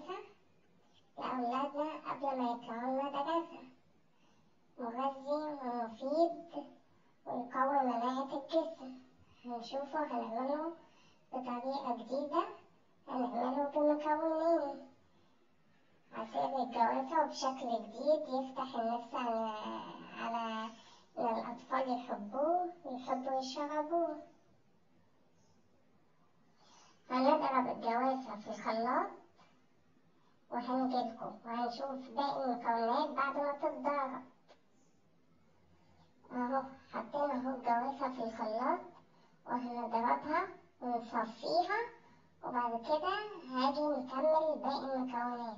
الجوافة لأولادنا قبل ما يطلعوا المدرسة مغذي ومفيد ويقوي مناعة الجسم هنشوفه هنعمله بطريقة جديدة هنعمله بمكونين عصير الجوافة وبشكل جديد يفتح النفس على على إن الأطفال يحبوه ويحبوا يشربوه هنضرب الجوافة في الخلاط وهنجيلكم وهنشوف باقي المكونات بعد ما تتضرب اهو حطينا اهو الجوافة في الخلاط وهنضربها ونصفيها وبعد كده هاجي نكمل باقي المكونات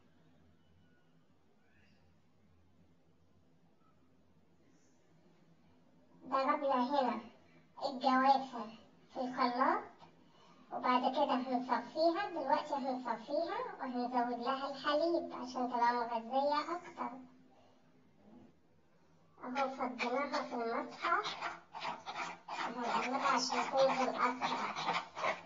ضربنا هنا الجوافة في الخلاط وبعد كده هنصفيها دلوقتي هنصفيها وهنزود لها الحليب عشان تبقى مغذية أكتر اهو فضيناها في المصفى وهنقلبها عشان تنزل أسرع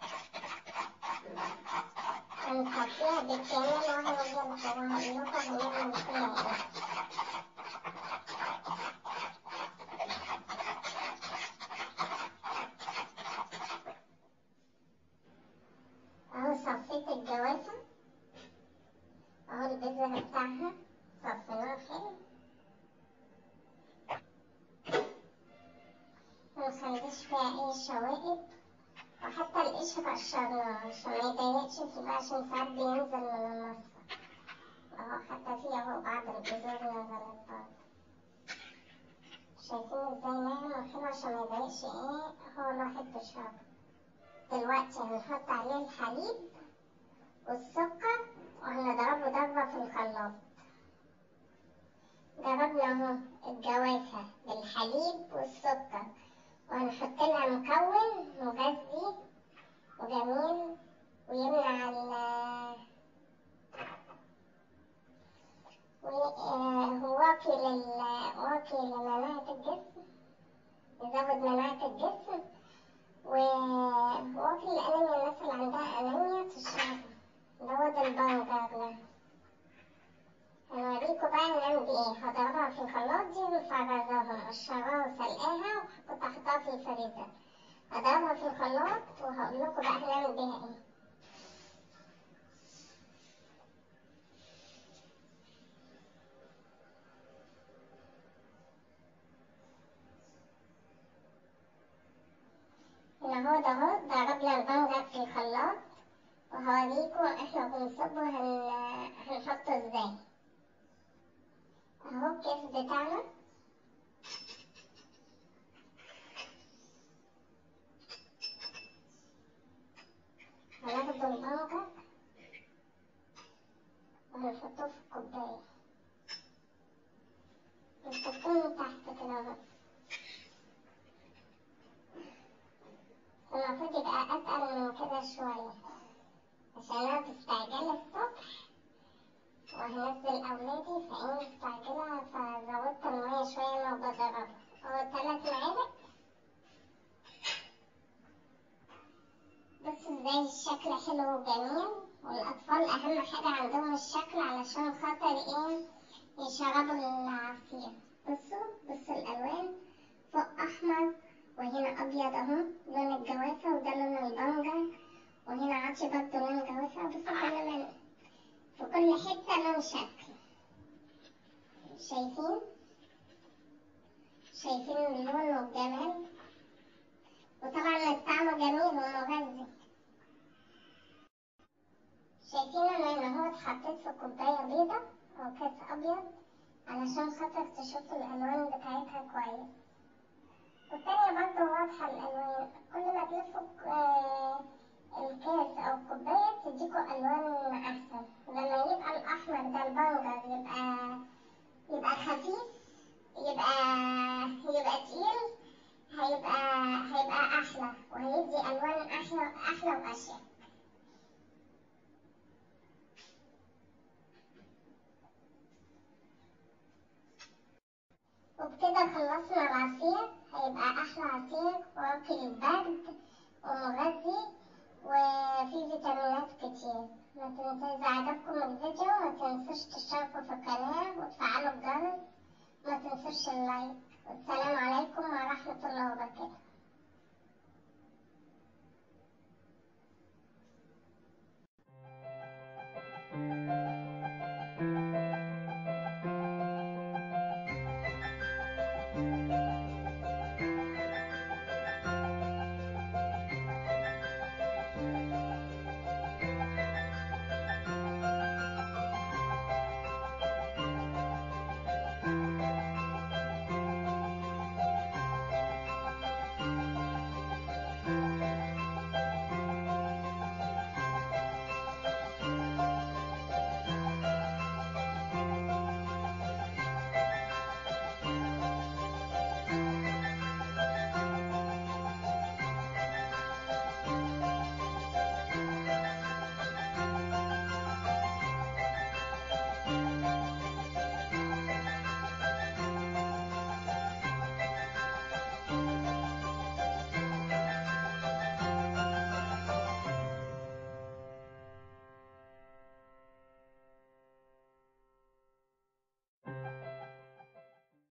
هنصفيها بالكامل وهنجيبها وهقول لكم هنعمل فيها ايه اهو صفيت الجوافة اهو البذرة بتاعها صفيناه حلو منخليش فيها اي شوائب وحتى القشر قشرناه عشان ما يضايقش فيه عشان ساعات بينزل من المصفى اهو حتى فيه اهو بعض البذور نزلت برضه شايفين ازاي ناعم وحلو عشان ما يضايقش ايه هو الواحد بيشربه دلوقتي هنحط عليه الحليب والسكر وهنضربه ضربة في الخلاط ضربنا اهو الجوافة بالحليب والسكر وهنحط لها مكون مغذي وجميل ويمنع ال واقي لل واقي لمناعة الجسم يزود مناعة الجسم وواقي الأنيميا الناس اللي عندها أنيميا تشربه دوت البنجر ده هنوريكوا بقى هنعمل بإيه هضربها في الخلاط دي مفرزاها مقشراها وسلقاها وكنت حاطاها في الفريزر هضربها في الخلاط وهقول لكم بقى هنعمل بيها ايه هنا هو ده اهو ضربنا البنجر في الخلاط وهوريكم احنا بنصبه هن... هنحطه ازاي اهو الكيس بتاعنا هناخد البنجر وهنحطه في الكوباية نحطه من تحت كده اهو المفروض يبقى أتقل من كده شوية عشان أنا مستعجلة الصبح وهنزل أولادي فإيه مستعجلة فزودت المية شوية ما بضربه هو تلات معالق بص ازاي الشكل حلو وجميل والأطفال أهم حاجة عندهم الشكل علشان خاطر ايه يشربوا العصير بصوا بصوا الألوان فوق أحمر وهنا أبيض أهو لون الجوافة وده لون البنجر وهنا عاطي برضه لون الجوافة بصوا كل من في كل حتة لون شكل شايفين شايفين اللون والجمال وطبعا طعمه جميل ومغذي شايفين انا هنا اهو اتحطيت في كوباية بيضة او كاس ابيض علشان خاطر تشوفوا الالوان بتاعتها كويس والتانية برضه واضحة الالوان كل ما تلفوا آه الكاس او الكوباية تديكوا الوان احسن لما يبقى الاحمر ده البنجر يبقى يبقى خفيف يبقى يبقى تقيل هيبقى هيبقى احلى وهيدي الوان احلى احلى واشيك وبكده خلصنا العصير هيبقى احلى عصير واكل البرد ومغذي وفيه فيتامينات كتير ما تنسوا إذا عجبكم الفيديو ما تنسوش تشتركوا في القناة وتفعلوا الجرس ما تنسوش اللايك والسلام عليكم ورحمة الله وبركاته thank you